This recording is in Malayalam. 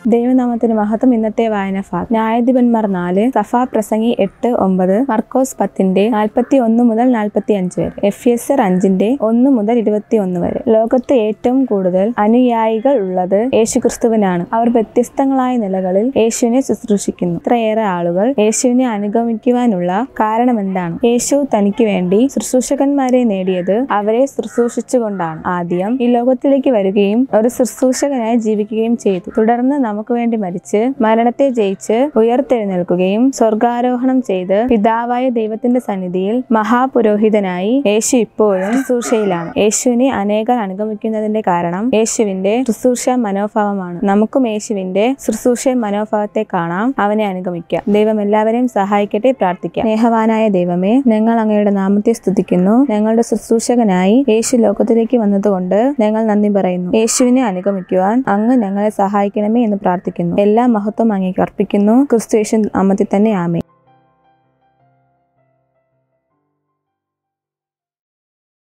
ദൈവനാമത്തിന് മഹത്വം ഇന്നത്തെ വായന ഫാത്ത് ന്യായാധിപന്മാർ നാല് സഫാ പ്രസംഗി എട്ട് ഒമ്പത് മർക്കോസ് പത്തിന്റെ നാൽപ്പത്തി ഒന്ന് മുതൽ നാൽപ്പത്തി അഞ്ച് വരെ എഫ് എസ് ആർ അഞ്ചിന്റെ ഒന്ന് മുതൽ ഇരുപത്തി ഒന്ന് വരെ ലോകത്ത് ഏറ്റവും കൂടുതൽ അനുയായികൾ ഉള്ളത് യേശുക്രിസ്തുവിനാണ് അവർ വ്യത്യസ്തങ്ങളായ നിലകളിൽ യേശുവിനെ ശുശ്രൂഷിക്കുന്നു ഇത്രയേറെ ആളുകൾ യേശുവിനെ അനുഗമിക്കുവാനുള്ള കാരണം എന്താണ് യേശു തനിക്ക് വേണ്ടി ശുശ്രൂഷകന്മാരെ നേടിയത് അവരെ ശുശ്രൂഷിച്ചുകൊണ്ടാണ് ആദ്യം ഈ ലോകത്തിലേക്ക് വരികയും ഒരു ശുശ്രൂഷകനായി ജീവിക്കുകയും ചെയ്തു തുടർന്ന് നമുക്ക് വേണ്ടി മരിച്ച് മരണത്തെ ജയിച്ച് ഉയർത്തെഴുന്നേൽക്കുകയും സ്വർഗാരോഹണം ചെയ്ത് പിതാവായ ദൈവത്തിന്റെ സന്നിധിയിൽ മഹാപുരോഹിതനായി യേശു ഇപ്പോഴും ശുശ്രൂഷയിലാണ് യേശുവിനെ അനേകർ അനുഗമിക്കുന്നതിന്റെ കാരണം യേശുവിന്റെ ശുശ്രൂഷ മനോഭാവമാണ് നമുക്കും യേശുവിന്റെ ശുശ്രൂഷ മനോഭാവത്തെ കാണാം അവനെ അനുഗമിക്കാം ദൈവം എല്ലാവരെയും സഹായിക്കട്ടെ പ്രാർത്ഥിക്കാം സ്നേഹവാനായ ദൈവമേ ഞങ്ങൾ അങ്ങയുടെ നാമത്തെ സ്തുതിക്കുന്നു ഞങ്ങളുടെ ശുശ്രൂഷകനായി യേശു ലോകത്തിലേക്ക് വന്നതുകൊണ്ട് ഞങ്ങൾ നന്ദി പറയുന്നു യേശുവിനെ അനുഗമിക്കുവാൻ അങ്ങ് ഞങ്ങളെ സഹായിക്കണമേ എന്ന് പ്രാർത്ഥിക്കുന്നു എല്ലാ മഹത്വം അങ്ങേക്ക് അർപ്പിക്കുന്നു ക്രിസ്തു യേശു നാമത്തിൽ തന്നെ ആമേ